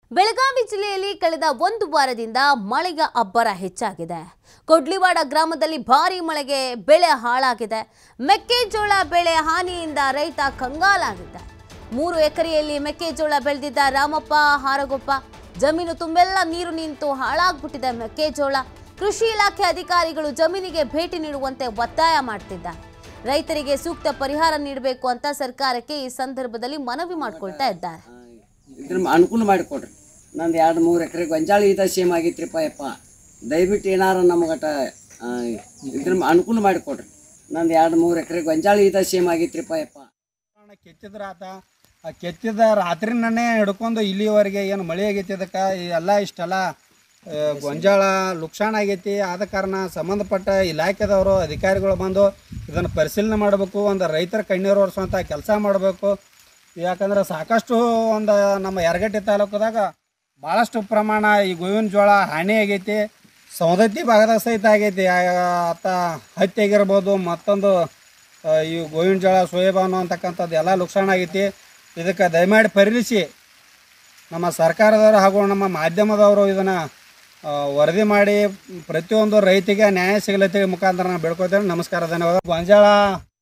ಬೆಳಗಾವಿ ಜಿಲ್ಲೆಯಲ್ಲಿ ಕಳೆದ ಒಂದು ವಾರದಿಂದ ಮಳೆಯ ಅಬ್ಬರ ಹೆಚ್ಚಾಗಿದೆ ಕೊಡ್ಲಿವಾಡ ಗ್ರಾಮದಲ್ಲಿ ಭಾರೀ ಮಳೆಗೆ ಬೆಳೆ ಹಾಳಾಗಿದೆ ಮೆಕ್ಕೆಜೋಳ ಬೆಳೆ ಹಾನಿಯಿಂದ ರೈತ ಕಂಗಾಲಾಗಿದ್ದ ಮೂರು ಎಕರೆಯಲ್ಲಿ ಮೆಕ್ಕೆಜೋಳ ಬೆಳೆದಿದ್ದ ರಾಮಪ್ಪ ಹಾರಗೊಪ್ಪ ಜಮೀನು ತುಂಬೆಲ್ಲ ನೀರು ನಿಂತು ಹಾಳಾಗ್ಬಿಟ್ಟಿದೆ ಮೆಕ್ಕೆಜೋಳ ಕೃಷಿ ಇಲಾಖೆ ಅಧಿಕಾರಿಗಳು ಜಮೀನಿಗೆ ಭೇಟಿ ನೀಡುವಂತೆ ಒತ್ತಾಯ ಮಾಡ್ತಿದ್ದಾರೆ ರೈತರಿಗೆ ಸೂಕ್ತ ಪರಿಹಾರ ನೀಡಬೇಕು ಅಂತ ಸರ್ಕಾರಕ್ಕೆ ಈ ಸಂದರ್ಭದಲ್ಲಿ ಮನವಿ ಮಾಡ್ಕೊಳ್ತಾ ಇದ್ದಾರೆ ಇದ್ರ ಅನುಕೂಲ ಮಾಡಿಕೊಡ್ರಿ ನಂದು ಎರಡು ಮೂರು ಎಕರೆ ಗೊಂಜಾಳ ಇದ ಸೇಮ್ ಆಗೈತ್ರಿಪ್ಪ ಯಪ್ಪ ದಯವಿಟ್ಟು ಏನಾರ ನಮಗಟ ಆ, ಇದ್ರ ಅನುಕೂಲ ಮಾಡಿಕೊಡ್ರಿ ನಂದು ಎರಡು ಮೂರು ಎಕರೆ ಗೊಂಜಾಳ ಇದ ಸೇಮ್ ಆಗೈತ್ರಿಪ್ಪ ಯಪ್ಪ ಕಾರಣ ಕೆತ್ತಿದ್ರ ಆತ ಆ ಕೆತ್ತಿದ ರಾತ್ರಿನೇ ಹಿಡ್ಕೊಂಡು ಇಲ್ಲಿವರೆಗೆ ಏನು ಮಳೆ ಆಗೈತಿ ಅದಕ್ಕೆ ಎಲ್ಲ ಇಷ್ಟೆಲ್ಲ ಆ, ಗೊಂಜಾಳ ಲುಕ್ಷಾಣ ಆಗೈತಿ ಆದ ಕಾರಣ ಸಂಬಂಧಪಟ್ಟ ಇಲಾಖೆದವರು ಅಧಿಕಾರಿಗಳು ಬಂದು ಇದನ್ನು ಪರಿಶೀಲನೆ ಮಾಡಬೇಕು ಒಂದು ರೈತರ ಕಣ್ಣೀರು ಒರೆಸುವಂಥ ಕೆಲಸ ಮಾಡಬೇಕು ಯಾಕಂದ್ರೆ ಸಾಕಷ್ಟು ಒಂದು ನಮ್ಮ ಯರಗಟ್ಟಿ ತಾಲೂಕದಾಗ ಭಾಳಷ್ಟು ಪ್ರಮಾಣ ಈ ಗೋವಿನ ಜೋಳ ಹಾನಿ ಆಗೈತಿ ಸೌದತ್ತಿ ಭಾಗದಾಗ ಸಹಿತ ಆಗೈತಿ ಆತ ಹತ್ತಿ ಆಗಿರ್ಬೋದು ಮತ್ತೊಂದು ಆ, ಈ ಗೋವಿನ ಜೋಳ ಸೋಯಾಬಾನು ಅಂತಕ್ಕಂಥದ್ದು ಎಲ್ಲ ಲುಕ್ಸಾನ್ ಆಗೈತಿ ಇದಕ್ಕೆ ದಯಮಾಡಿ ಪರಿಗಣಿಸಿ ನಮ್ಮ ಸರ್ಕಾರದವರು ಹಾಗೂ ನಮ್ಮ ಮಾಧ್ಯಮದವರು ಇದನ್ನು ವರದಿ ಮಾಡಿ ಪ್ರತಿಯೊಂದು ರೈತಿಗೆ ನ್ಯಾಯ ಸಿಗಲತ್ತಿ ಮುಖಾಂತರ ನಾನು ಬೇಡ್ಕೊತೇನೆ ನಮಸ್ಕಾರ ಧನ್ಯವಾದ ಗೊಂಜಾಳ